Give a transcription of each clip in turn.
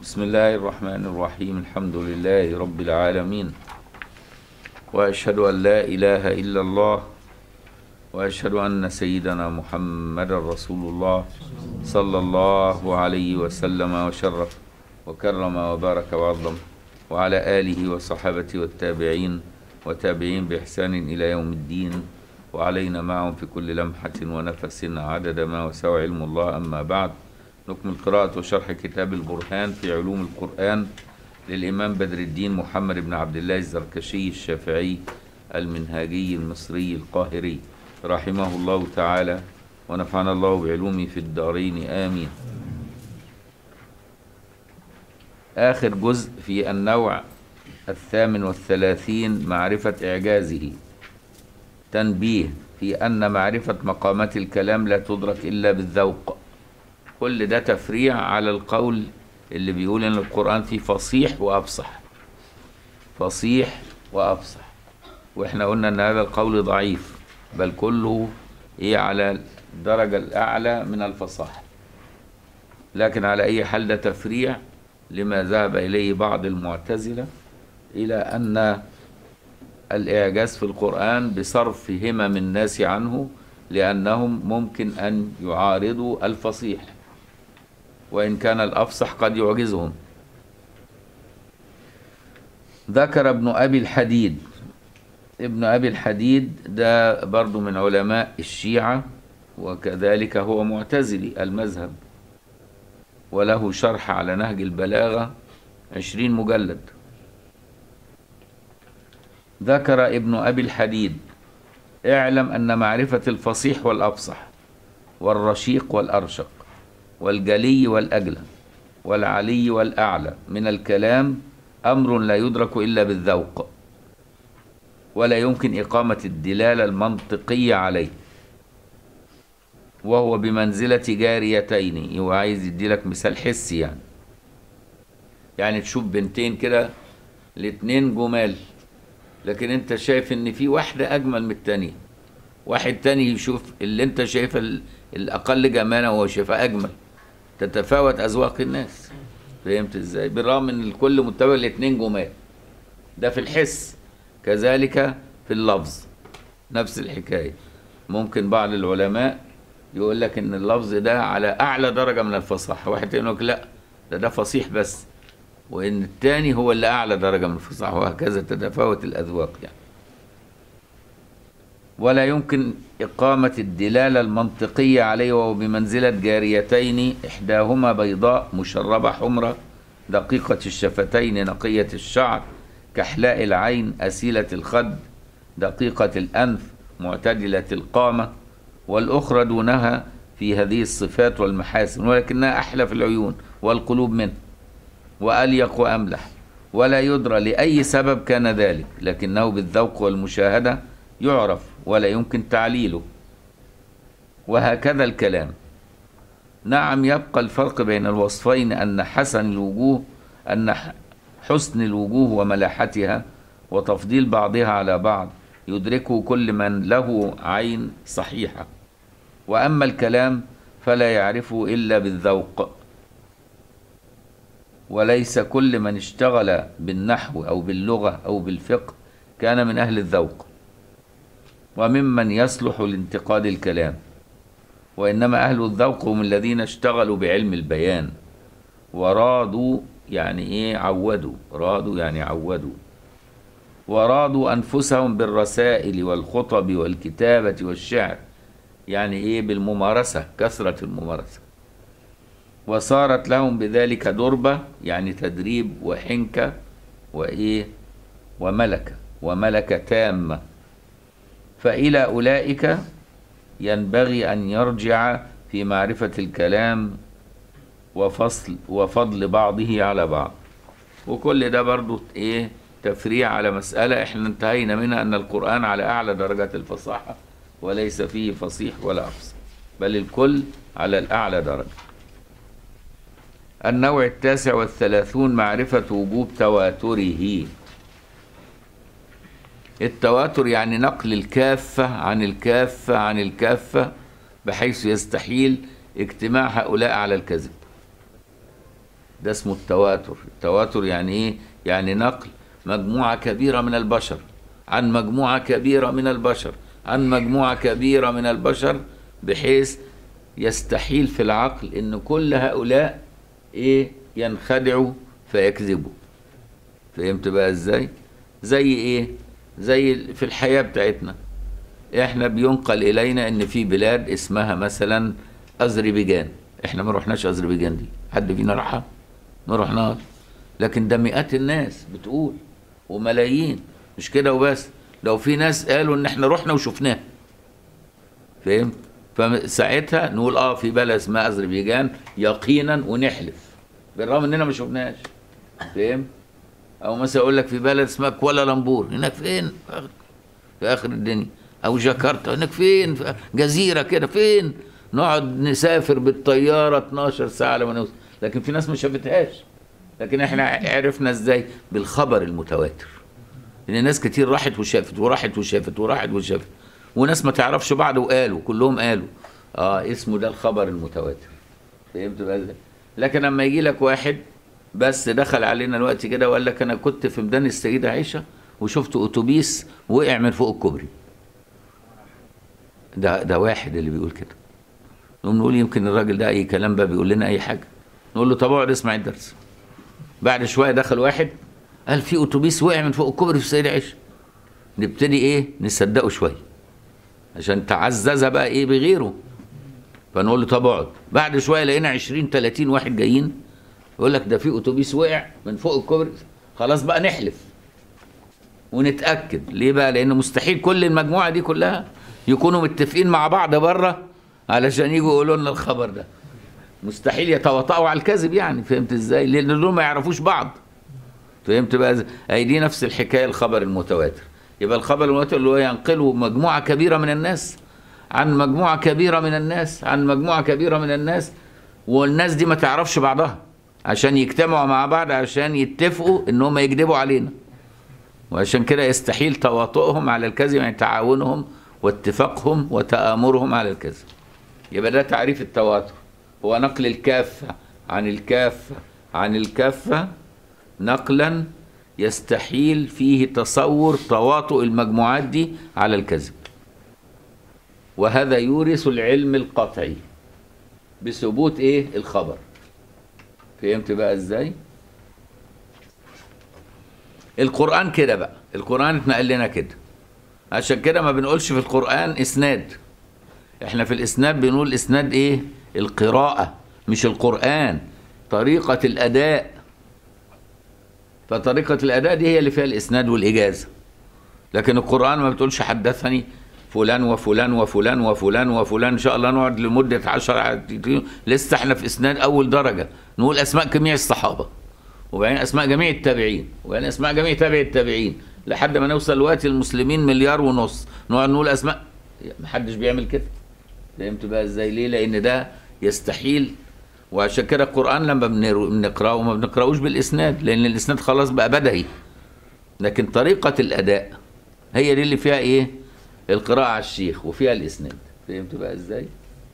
بسم الله الرحمن الرحيم الحمد لله رب العالمين واشهد ان لا اله الا الله واشهد ان سيدنا محمد رسول الله صلى الله عليه وسلم وشرف وكرم وبارك وعظم وعلى اله وصحابته والتابعين وتابعين باحسان الى يوم الدين وعلينا معهم في كل لمحه ونفس عدد ما وسع علم الله اما بعد نكمل قراءة وشرح كتاب البرهان في علوم القرآن للإمام بدر الدين محمد بن عبد الله الزركشي الشافعي المنهاجي المصري القاهري رحمه الله تعالى ونفعنا الله بعلومه في الدارين آمين آخر جزء في النوع الثامن والثلاثين معرفة إعجازه تنبيه في أن معرفة مقامات الكلام لا تدرك إلا بالذوق كل ده تفريع على القول اللي بيقول ان القرآن فيه فصيح وأفصح فصيح وأفصح واحنا قلنا ان هذا القول ضعيف بل كله ايه على الدرجة الأعلى من الفصاحة لكن على أي حال ده تفريع لما ذهب إليه بعض المعتزلة إلى أن الإعجاز في القرآن بصرف همم الناس عنه لأنهم ممكن أن يعارضوا الفصيح وإن كان الأفصح قد يعجزهم ذكر ابن أبي الحديد ابن أبي الحديد ده برضو من علماء الشيعة وكذلك هو معتزلي المذهب وله شرح على نهج البلاغة عشرين مجلد ذكر ابن أبي الحديد اعلم أن معرفة الفصيح والأفصح والرشيق والأرشق والجلي والأجلى والعلي والأعلى من الكلام أمر لا يدرك إلا بالذوق ولا يمكن إقامة الدلالة المنطقية عليه وهو بمنزلة جاريتين هو عايز يديلك مثال حسي يعني يعني تشوف بنتين كده الاتنين جمال لكن انت شايف ان في واحدة اجمل من التانية واحد تاني يشوف اللي انت شايفه الاقل جمالا وهو شايفها اجمل تتفاوت اذواق الناس فهمت ازاي بالرغم ان الكل متبع الاثنين جمال ده في الحس كذلك في اللفظ نفس الحكايه ممكن بعض العلماء يقول لك ان اللفظ ده على اعلى درجه من الفصاحه واحد تاني يقول لك لا ده ده فصيح بس وان الثاني هو اللي اعلى درجه من الفصاحه وهكذا تتفاوت الاذواق يعني ولا يمكن إقامة الدلالة المنطقية عليه وهو بمنزلة جاريتين إحداهما بيضاء مشربة حمرة دقيقة الشفتين نقية الشعر كحلاء العين أسيلة الخد دقيقة الأنف معتدلة القامة والأخرى دونها في هذه الصفات والمحاسن ولكنها أحلى في العيون والقلوب منه وأليق وأملح ولا يدرى لأي سبب كان ذلك لكنه بالذوق والمشاهدة يعرف ولا يمكن تعليله وهكذا الكلام نعم يبقى الفرق بين الوصفين أن حسن الوجوه أن حسن الوجوه وملاحتها وتفضيل بعضها على بعض يدركه كل من له عين صحيحة وأما الكلام فلا يعرفه إلا بالذوق وليس كل من اشتغل بالنحو أو باللغة أو بالفقه كان من أهل الذوق وممن يصلح لانتقاد الكلام وإنما أهل الذوق هم الذين اشتغلوا بعلم البيان ورادوا يعني إيه عودوا رادوا يعني عودوا ورادوا أنفسهم بالرسائل والخطب والكتابة والشعر يعني إيه بالممارسة كثرة الممارسة وصارت لهم بذلك دربة يعني تدريب وحنكة وإيه وملكة وملكة تامة فإلى أولئك ينبغي أن يرجع في معرفة الكلام وفصل وفضل بعضه على بعض وكل ده برضو إيه تفريع على مسألة إحنا انتهينا منها أن القرآن على أعلى درجات الفصاحة وليس فيه فصيح ولا أفصح بل الكل على الأعلى درجة النوع التاسع والثلاثون معرفة وجوب تواتره التواتر يعني نقل الكافة عن الكافة عن الكافة بحيث يستحيل اجتماع هؤلاء على الكذب ده اسمه التواتر التواتر يعني ايه يعني نقل مجموعة كبيرة من البشر عن مجموعة كبيرة من البشر عن مجموعة كبيرة من البشر بحيث يستحيل في العقل ان كل هؤلاء ايه ينخدعوا فيكذبوا فهمت بقى ازاي زي ايه زي في الحياة بتاعتنا احنا بينقل الينا ان في بلاد اسمها مثلا اذربيجان احنا ما رحناش اذربيجان دي حد فينا راحها ما رحناش لكن ده مئات الناس بتقول وملايين مش كده وبس لو في ناس قالوا ان احنا رحنا وشفناها فهمت فساعتها نقول اه في بلد اسمها اذربيجان يقينا ونحلف بالرغم اننا ما شفناش فهمت او مثلا اقول لك في بلد اسمها كوالالمبور هناك فين في آخر- في اخر الدنيا او جاكرتا هناك فين في جزيره كده فين نقعد نسافر بالطياره 12 ساعه لما نوصل لكن في ناس ما شافتهاش لكن احنا عرفنا ازاي بالخبر المتواتر ان ناس كتير راحت وشافت وراحت وشافت وراحت وشافت وناس ما تعرفش بعض وقالوا كلهم قالوا اه اسمه ده الخبر المتواتر فهمت بقى ازاي؟ لكن لما يجي لك واحد بس دخل علينا الوقت كده وقال لك انا كنت في ميدان السيده عائشه وشفت اتوبيس وقع من فوق الكوبري ده ده واحد اللي بيقول كده نقوم نقول يمكن الراجل ده اي كلام بقى بيقول لنا اي حاجه نقول له طب اقعد اسمع الدرس بعد شويه دخل واحد قال في اتوبيس وقع من فوق الكوبري في السيده عائشه نبتدي ايه نصدقه شويه عشان تعزز بقى ايه بغيره فنقول له طب اقعد بعد شويه لقينا 20 30 واحد جايين يقول لك ده في اتوبيس وقع من فوق الكوبري خلاص بقى نحلف ونتاكد ليه بقى لان مستحيل كل المجموعه دي كلها يكونوا متفقين مع بعض بره علشان يجوا يقولوا لنا الخبر ده مستحيل يتواطئوا على الكذب يعني فهمت ازاي لان دول ما يعرفوش بعض فهمت بقى ازاي؟ اي دي نفس الحكايه الخبر المتواتر يبقى الخبر المتواتر اللي هو ينقله مجموعه كبيره من الناس عن مجموعه كبيره من الناس عن مجموعه كبيره من الناس والناس دي ما تعرفش بعضها عشان يجتمعوا مع بعض عشان يتفقوا ان هم يكذبوا علينا وعشان كده يستحيل تواطؤهم على الكذب يعني تعاونهم واتفاقهم وتآمرهم على الكذب يبقى ده تعريف التواتر هو نقل الكافة عن الكافة عن الكافة نقلا يستحيل فيه تصور تواطؤ المجموعات دي على الكذب وهذا يورث العلم القطعي بثبوت ايه الخبر فهمت بقى ازاي القرآن كده بقى القرآن اتنقل لنا كده عشان كده ما بنقولش في القرآن اسناد احنا في الاسناد بنقول اسناد ايه القراءة مش القرآن طريقة الأداء فطريقة الأداء دي هي اللي فيها الإسناد والإجازة لكن القرآن ما بتقولش حدثني فلان وفلان وفلان وفلان وفلان إن شاء الله نقعد لمدة عشر لسه احنا في إسناد أول درجة نقول أسماء جميع الصحابة وبعدين أسماء جميع التابعين وبعدين أسماء جميع تابع التابعين لحد ما نوصل دلوقتي المسلمين مليار ونص نقعد نقول أسماء محدش بيعمل كده فهمت بقى ازاي ليه لأن ده يستحيل وعشان كده القرآن لما بنر- بنقرأه ما بنقرأوش بالإسناد لأن الإسناد خلاص بقى بدهي لكن طريقة الأداء هي دي اللي فيها إيه؟ القراءة على الشيخ وفيها الإسناد فهمت بقى إزاي؟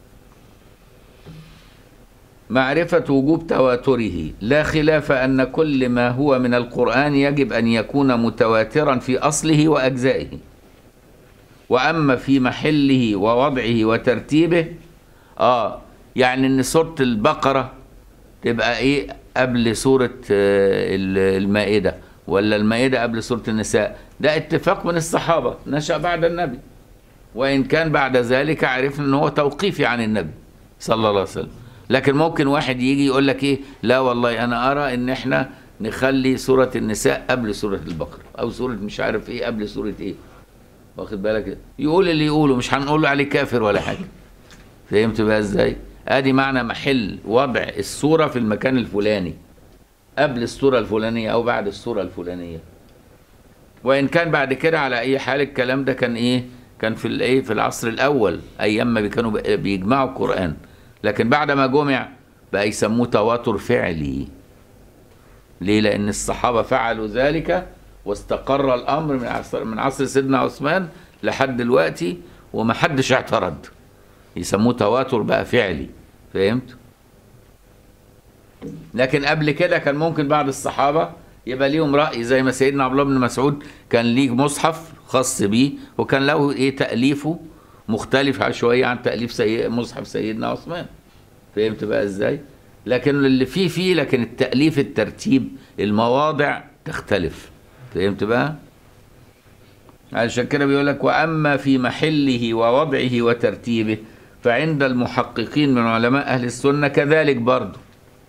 معرفة وجوب تواتره لا خلاف أن كل ما هو من القرآن يجب أن يكون متواترا في أصله وأجزائه وأما في محله ووضعه وترتيبه آه يعني إن سورة البقرة تبقى إيه قبل سورة آه، ال- المائدة ولا المائدة قبل سورة النساء ده اتفاق من الصحابة نشأ بعد النبي وإن كان بعد ذلك عرفنا إن هو توقيفي عن النبي صلى الله عليه وسلم لكن ممكن واحد يجي يقول لك إيه لا والله أنا أرى إن إحنا نخلي سورة النساء قبل سورة البقرة أو سورة مش عارف إيه قبل سورة إيه واخد بالك يقول اللي يقوله مش هنقول له عليه كافر ولا حاجة فهمت بقى ازاي ادي معنى محل وضع الصورة في المكان الفلاني قبل الصورة الفلانية او بعد الصورة الفلانية وان كان بعد كده على اي حال الكلام ده كان ايه كان في الايه في العصر الاول ايام ما كانوا بي- بيجمعوا القرآن لكن بعد ما جمع بقى يسموه تواتر فعلي ليه لان الصحابة فعلوا ذلك واستقر الامر من عصر من عصر سيدنا عثمان لحد دلوقتي ومحدش اعترض يسموه تواتر بقى فعلي فهمت لكن قبل كده كان ممكن بعض الصحابة يبقى ليهم رأي زي ما سيدنا عبد الله بن مسعود كان ليه مصحف خاص بيه وكان له ايه تأليفه مختلف شوية عن تأليف سي... مصحف سيدنا عثمان فهمت بقى ازاي لكن اللي فيه فيه لكن التأليف الترتيب المواضع تختلف فهمت بقى عشان كده بيقول لك واما في محله ووضعه وترتيبه فعند المحققين من علماء اهل السنه كذلك برضه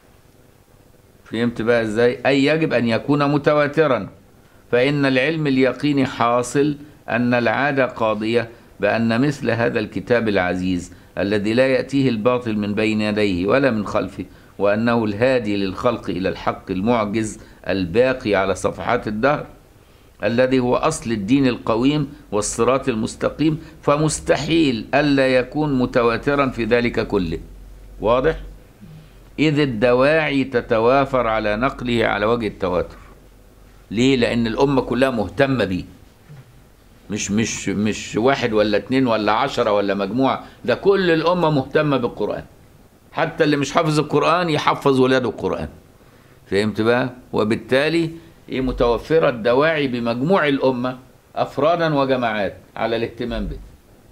فهمت بقى ازاي اي يجب ان يكون متواترا فان العلم اليقيني حاصل ان العاده قاضيه بان مثل هذا الكتاب العزيز الذي لا ياتيه الباطل من بين يديه ولا من خلفه وانه الهادي للخلق الى الحق المعجز الباقي على صفحات الدهر الذي هو اصل الدين القويم والصراط المستقيم فمستحيل الا يكون متواترا في ذلك كله واضح اذ الدواعي تتوافر على نقله على وجه التواتر ليه لان الامه كلها مهتمه بيه مش مش مش واحد ولا اتنين ولا عشرة ولا مجموعة ده كل الأمة مهتمة بالقرآن حتى اللي مش حافظ القرآن يحفظ ولاده القرآن فهمت بقى وبالتالي ايه متوفرة الدواعي بمجموع الأمة أفرادا وجماعات على الاهتمام به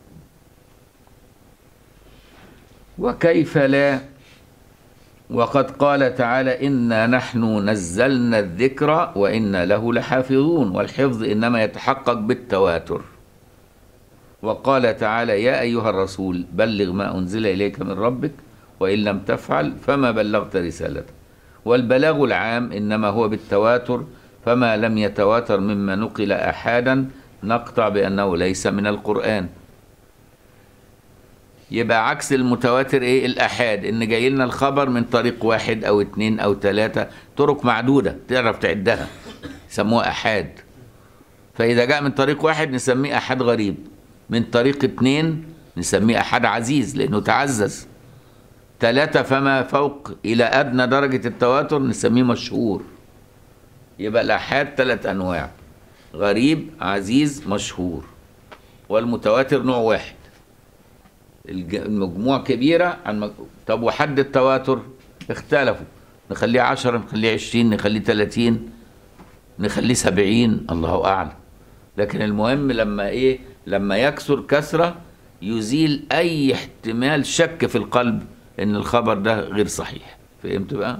وكيف لا وقد قال تعالى إنا نحن نزلنا الذكر وإنا له لحافظون والحفظ إنما يتحقق بالتواتر وقال تعالى يا أيها الرسول بلغ ما أنزل إليك من ربك وإن لم تفعل فما بلغت رسالته والبلاغ العام إنما هو بالتواتر فما لم يتواتر مما نقل أحادا نقطع بأنه ليس من القرآن يبقى عكس المتواتر ايه الأحاد إن جاي لنا الخبر من طريق واحد أو اتنين أو تلاتة طرق معدودة تعرف تعدها يسموها أحاد فإذا جاء من طريق واحد نسميه أحاد غريب من طريق اتنين نسميه أحاد عزيز لأنه تعزز ثلاثة فما فوق إلى أدنى درجة التواتر نسميه مشهور يبقى الآحاد ثلاث أنواع غريب عزيز مشهور والمتواتر نوع واحد الج- المجموع كبيرة عن مج... طب وحد التواتر اختلفوا نخليه عشرة نخليه عشرين نخليه تلاتين نخليه سبعين الله أعلم لكن المهم لما إيه لما يكثر كثرة يزيل أي احتمال شك في القلب إن الخبر ده غير صحيح فهمت بقى؟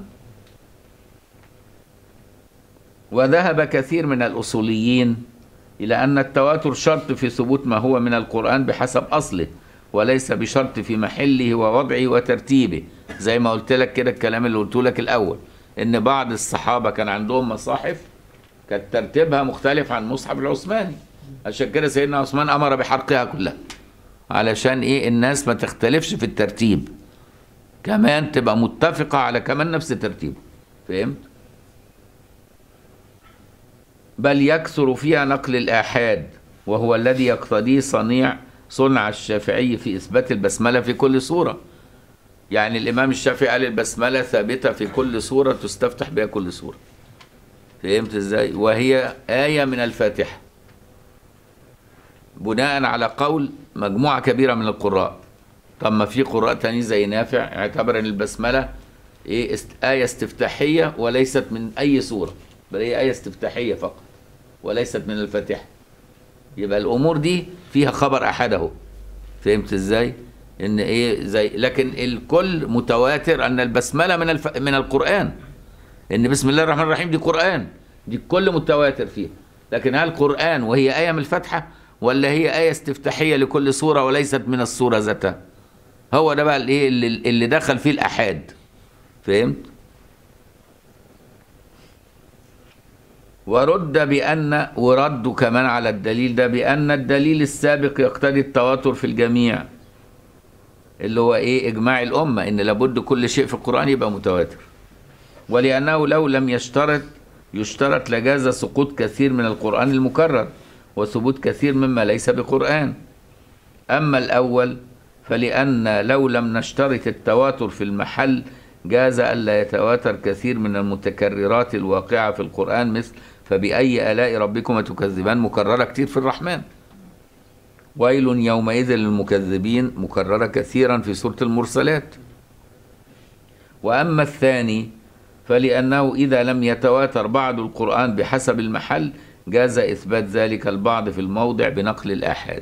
وذهب كثير من الأصوليين إلى أن التواتر شرط في ثبوت ما هو من القرآن بحسب أصله وليس بشرط في محله ووضعه وترتيبه زي ما قلت لك كده الكلام اللي قلته لك الأول إن بعض الصحابة كان عندهم مصاحف كانت ترتيبها مختلف عن المصحف العثماني عشان كده سيدنا عثمان أمر بحرقها كلها علشان إيه الناس ما تختلفش في الترتيب كمان تبقى متفقة على كمان نفس ترتيبه فهمت؟ بل يكثر فيها نقل الآحاد وهو الذي يقتضيه صنيع صنع الشافعي في إثبات البسملة في كل سورة يعني الإمام الشافعي قال البسملة ثابتة في كل سورة تستفتح بها كل سورة فهمت إزاي وهي آية من الفاتحة بناء على قول مجموعة كبيرة من القراء طب ما في قراء تاني زي نافع اعتبر ان البسملة ايه است... آية استفتاحية وليست من أي سورة بل هي آية استفتاحية فقط وليست من الفاتحة يبقى الأمور دي فيها خبر أحد أهو فهمت إزاي؟ إن إيه زي لكن الكل متواتر أن البسملة من الف... من القرآن إن بسم الله الرحمن الرحيم دي قرآن دي الكل متواتر فيها لكن هل قرآن وهي آية من الفاتحة ولا هي آية استفتاحية لكل سورة وليست من السورة ذاتها؟ هو ده بقى الإيه اللي, اللي دخل فيه الأحاد فهمت؟ ورد بأن وردوا كمان على الدليل ده بأن الدليل السابق يقتضي التواتر في الجميع اللي هو ايه اجماع الامه ان لابد كل شيء في القران يبقى متواتر ولانه لو لم يشترط يشترط لجاز سقوط كثير من القران المكرر وثبوت كثير مما ليس بقران اما الاول فلان لو لم نشترط التواتر في المحل جاز الا يتواتر كثير من المتكررات الواقعه في القران مثل فباي الاء ربكما تكذبان مكرره كتير في الرحمن ويل يومئذ للمكذبين مكررة كثيرا في سورة المرسلات وأما الثاني فلأنه إذا لم يتواتر بعض القرآن بحسب المحل جاز إثبات ذلك البعض في الموضع بنقل الآحاد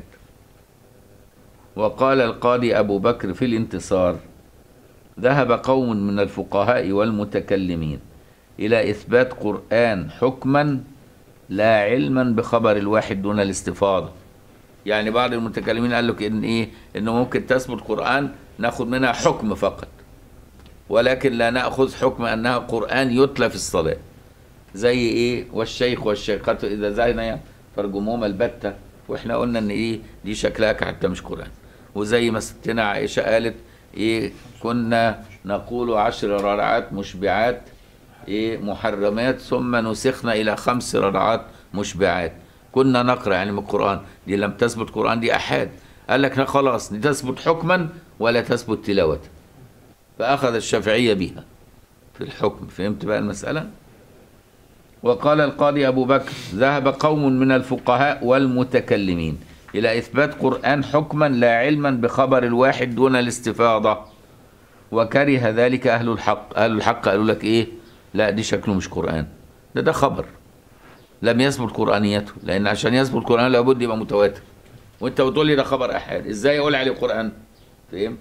وقال القاضي أبو بكر في الانتصار ذهب قوم من الفقهاء والمتكلمين إلى إثبات قرآن حكما لا علما بخبر الواحد دون الاستفاضة يعني بعض المتكلمين قال لك إن إيه إنه ممكن تثبت قرآن ناخد منها حكم فقط ولكن لا نأخذ حكم أنها قرآن يتلى في الصلاة زي إيه والشيخ والشيخة إذا زينا فرجمهما البتة وإحنا قلنا إن إيه دي شكلها حتى مش قرآن وزي ما ستنا عائشة قالت إيه كنا نقول عشر ررعات مشبعات إيه محرمات ثم نسخنا إلى خمس ررعات مشبعات كنا نقرأ يعني من القرآن دي لم تثبت قرآن دي أحاد قال لك لا خلاص دي تثبت حكما ولا تثبت تلاوة فأخذ الشافعية بها في الحكم فهمت بقى المسألة وقال القاضي أبو بكر ذهب قوم من الفقهاء والمتكلمين إلى إثبات قرآن حكما لا علما بخبر الواحد دون الاستفاضة وكره ذلك أهل الحق أهل الحق قالوا لك إيه لا دي شكله مش قرآن ده ده خبر لم يثبت قرآنيته لأن عشان يثبت قرآن لابد يبقى متواتر وانت بتقول لي ده خبر أحاد ازاي اقول عليه قرآن فهمت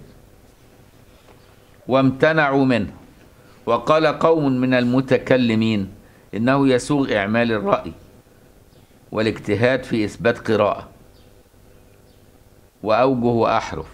وامتنعوا منه وقال قوم من المتكلمين انه يسوغ اعمال الرأي والاجتهاد في اثبات قراءة واوجه واحرف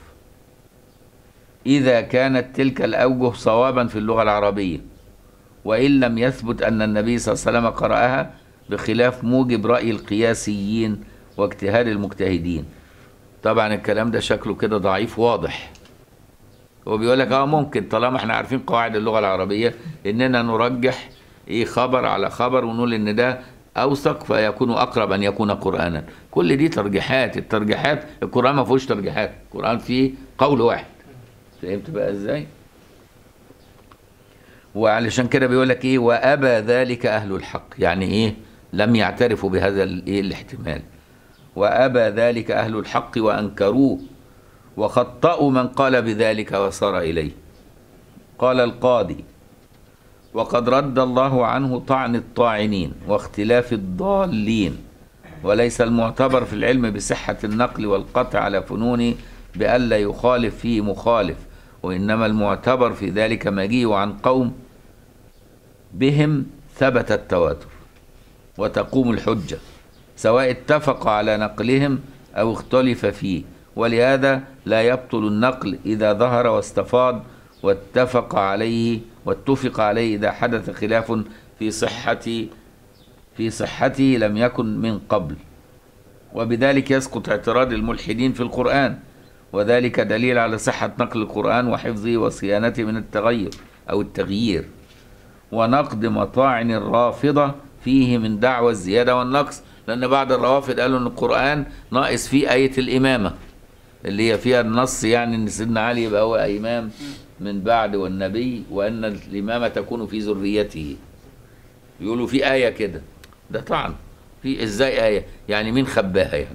اذا كانت تلك الاوجه صوابا في اللغة العربية وان لم يثبت ان النبي صلى الله عليه وسلم قرأها بخلاف موجب رأي القياسيين واجتهاد المجتهدين طبعا الكلام ده شكله كده ضعيف واضح هو بيقول لك اه ممكن طالما احنا عارفين قواعد اللغه العربيه اننا نرجح ايه خبر على خبر ونقول ان ده اوثق فيكون اقرب ان يكون قرانا كل دي ترجيحات الترجيحات القران ما فيهوش ترجيحات القران فيه قول واحد فهمت بقى ازاي وعلشان كده بيقول لك ايه وابى ذلك اهل الحق يعني ايه لم يعترفوا بهذا الايه الاحتمال وابى ذلك اهل الحق وانكروه وخطأوا من قال بذلك وصار إليه قال القاضي وقد رد الله عنه طعن الطاعنين واختلاف الضالين وليس المعتبر في العلم بصحة النقل والقطع على فنون بألا يخالف فيه مخالف وإنما المعتبر في ذلك مجيء عن قوم بهم ثبت التواتر وتقوم الحجة سواء اتفق على نقلهم أو اختلف فيه ولهذا لا يبطل النقل إذا ظهر واستفاض واتفق عليه واتفق عليه إذا حدث خلاف في صحة في صحته لم يكن من قبل وبذلك يسقط اعتراض الملحدين في القرآن وذلك دليل على صحة نقل القرآن وحفظه وصيانته من التغير أو التغيير ونقد مطاعن الرافضة فيه من دعوى الزيادة والنقص لأن بعض الروافض قالوا أن القرآن ناقص فيه آية الإمامة اللي هي فيها النص يعني أن سيدنا علي يبقى هو إمام من بعد والنبي وأن الإمامة تكون في ذريته يقولوا في آية كده ده طعن في إزاي آية يعني مين خباها يعني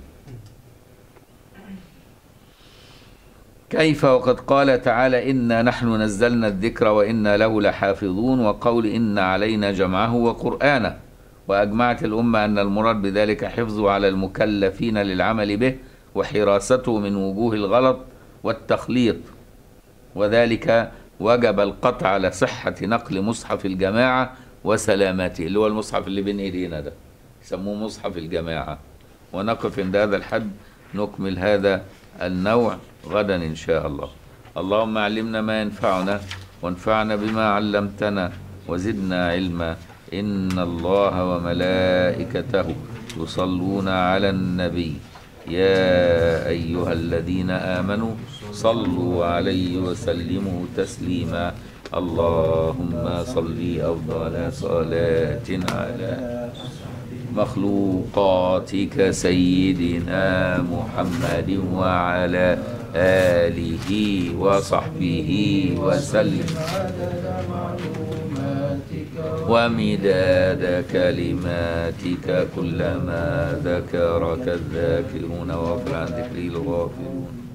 كيف وقد قال تعالى إنا نحن نزلنا الذكر وإنا له لحافظون وقول إن علينا جمعه وقرآنه وأجمعت الأمة أن المراد بذلك حفظه على المكلفين للعمل به وحراسته من وجوه الغلط والتخليط وذلك وجب القطع على صحة نقل مصحف الجماعة وسلامته اللي هو المصحف اللي بين ايدينا ده يسموه مصحف الجماعة ونقف عند هذا الحد نكمل هذا النوع غدا إن شاء الله اللهم علمنا ما ينفعنا وانفعنا بما علمتنا وزدنا علما إن الله وملائكته يصلون على النبي يا أيها الذين آمنوا صلوا عليه وسلموا تسليما اللهم صل أفضل صلاة على مخلوقاتك سيدنا محمد وعلى آله وصحبه وسلم ومداد كلماتك كلما ذكرك الذاكرون وغفر عن ذكري الغافلون